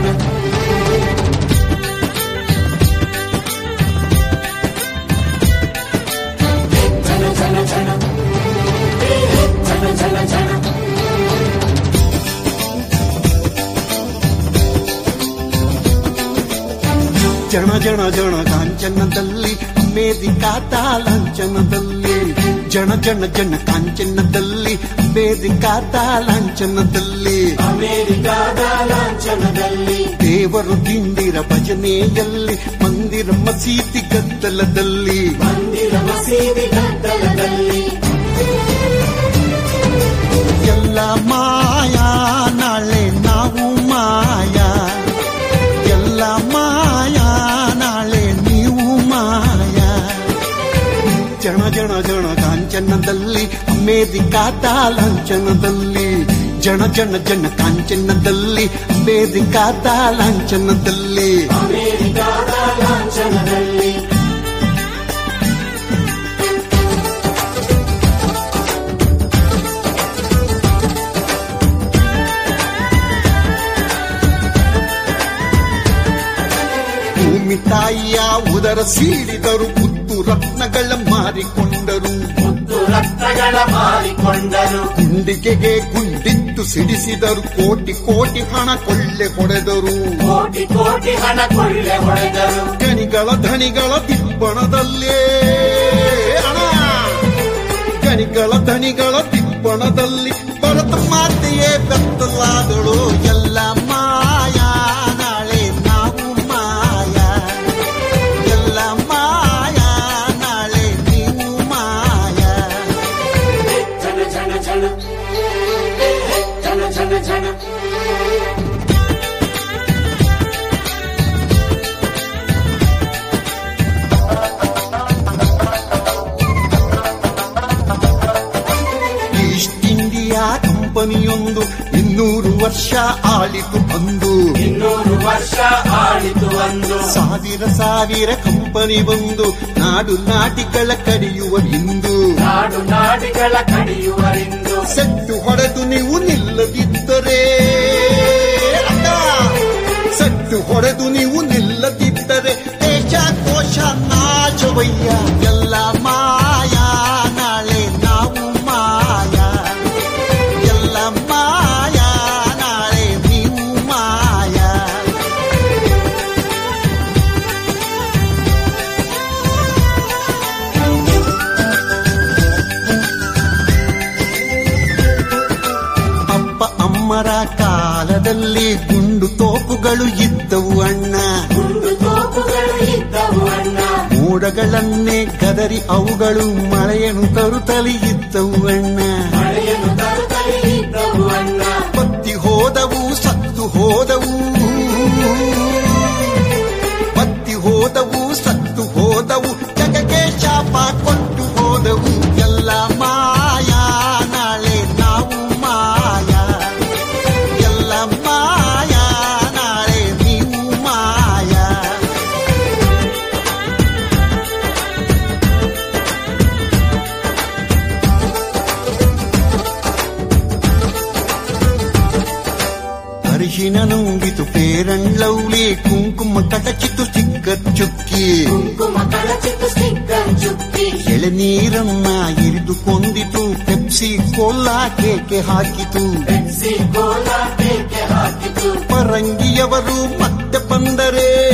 ಜಣ ಜಣ ಜಣ ಕಾಂಚನದಲ್ಲಿ ಮೇದಿಕಾತ ಲಾಂಛನದಲ್ಲಿ ಜಣ ಜಣ ಜಣ ಕಾಂಚನದಲ್ಲಿ ಮೇದಿಕಾತ ಲಾಂಛನದಲ್ಲಿ ಅಮೆರಿಕಾದ ಲಾಂಛನದಲ್ಲಿ ದೇವರು ದಿಂದಿರ ಭಜನೆಯಲ್ಲಿ ಮಂದಿರ ಮಸೀದಿ ಗದ್ದಲದಲ್ಲಿ ಮಂದಿರ ಮಸೀದಿ ಗದ್ದಲದಲ್ಲಿ ಎಲ್ಲ ಮಾಯಾ ನಾಳೆ ನಾವು ಮಾಯಾ ಎಲ್ಲ ಮಾಯಾ ನಾಳೆ ನೀವು ಮಾಯಾ ಜಣ ಜಣ ಜಣ ಕಾಂಚನದಲ್ಲಿ ಮೇದಿಕಾತ ಲಾಂಛನದಲ್ಲಿ ಜಣ ಜಣ ಜಣ ಕಾಂಚನದಲ್ಲಿ ಮೇದಿಕಾತ ಲಾಂಛನದಲ್ಲಿ ಅಮೆರಿಕಾದ ಲಾಂಛನದಲ್ಲಿ ಭೂಮಿ ತಾಯಿಯ ಉದರ ಸೀಳಿದರು ಮುತ್ತು ರತ್ನಗಳ ಮಾರಿಕೊಂಡರು ಮುತ್ತು ರಕ್ತಗಳ ಮಾರಿಕೊಂಡರು ಗುಂಡಿಗೆಗೆ ಗುಂಡಿತ್ತು ಸಿಡಿಸಿದರು ಕೋಟಿ ಕೋಟಿ ಹಣ ಕೊಳ್ಳೆ ಹೊಡೆದರು ಕೋಟಿ ಕೋಟಿ ಹಣ ಕೊಳ್ಳೆ ಹೊಡೆದರು ಗಣಿಗಳ ಧಣಿಗಳ ದಿಪ್ಪಣದಲ್ಲೇ ಹಣ ಗಣಿಗಳ ಧಣಿಗಳ ದಿಪ್ಪಣದಲ್ಲಿ ಭರತ ಮಾತೆಯೇ ಬೆತ್ತಲಾದಳು ಎಲ್ಲ ಮಾಯಾ ನಾಳೆ ನಾವು ಮಾಯಾ ಎಲ್ಲ ಮಾಯಾ ನಾಳೆ ನೀವು ಮಾಯಾ ಜನ ಜನ ಜನ ಜನ ಜನ ಜನ ಈಸ್ಟ್ ಇಂಡಿಯಾ ಕಂಪನಿಯೊಂದು ಇನ್ನೂರು ವರ್ಷ ಆಳಿತು ಅಂದು ಇನ್ನೂರು ವರ್ಷ ಆಳಿತು ಒಂದು ಸಾವಿರ ಸಾವಿರ ಕಂಪನಿ ಬಂದು ನಾಡು ನಾಟಿಗಳ ಕಡಿಯುವ ಇಂದು ನಾಡು ನಾಡಿಗಳ ಕಡಿಯುವರಿಂದು ಸೆಟ್ಟು ಹೊಡೆದು ನೀವು ನಿಲ್ಲದಿದ್ದರೆ ಅಕ್ಕ, ಸೆಟ್ಟು ಹೊಡೆದು ನೀವು ನಿಲ್ಲದಿದ್ದರೆ ದೇಶ ಕೋಶ ನಾಶವಯ್ಯ ಎಲ್ಲ ಮಾಯಾ ನಾಳೆ ನಾವು ಮಾಯಾ ಎಲ್ಲ ಮಾಯಾ ನಾಳೆ ನೀವು ಮಾಯಾ ಅಪ್ಪ ಅಮ್ಮರ ಕಾಲದಲ್ಲಿ ಗುಂಡು ತೋಪುಗಳು ಇದ್ದವು ಅಣ್ಣ ಗುಂಡು ತೋಪುಗಳು ಇದ್ದವು ಅಣ್ಣ ಮೋಡಗಳನ್ನೇ ಗದರಿ ಅವುಗಳು ಮಳೆಯನ್ನು ತರುತ್ತಲೇ ಇದ್ದವು ಅಣ್ಣ ಮಳೆಯನ್ನು ತರುತ್ತಲೇ ಇದ್ದವು ಅಣ್ಣ ಬತ್ತಿ ಹೋದವು ಸತ್ತು ಹೋದವು ಬತ್ತಿ ಹೋದವು ಸತ್ತು ಹೋದವು ಜಗಕ್ಕೆ ಶಾಪ ಕೊಟ್ಟು ಹೋದವು ಎಲ್ಲ ಮಾಯಾ ನಾಳೆ ನಾವು ಮಾಯಾ ಎಲ್ಲ ಮಾಯಾ ನಾಳೆ ನೀವು ಮಾಯಾ ಅರಿಶಿನ ನುಂಗಿತು ಪೇರಂಡ್ಲೌಲಿ ಕುಂಕುಮ ಕಟಚಿತು ಚಿಕ್ಕ ಚುಕ್ಕಿ ಕುಂಕುಮ ಕಳಚಿತ್ತು ಸ್ಟಿಕ್ಕರ್ ಚುಕ್ಕಿ ಎಳೆನೀರನ್ನ ಇರಿದುಕೊಂಡಿತು ಪೆಪ್ಸಿ ಕೋಲಾ ಕೇಕೆ ಹಾಕಿತು ಬೆನ್ಸಿ ಕೋಲ ಬೇಕೆ ಹಾಕಿತು ಪರಂಗಿಯವರು ಮತ್ತೆ ಬಂದರೆ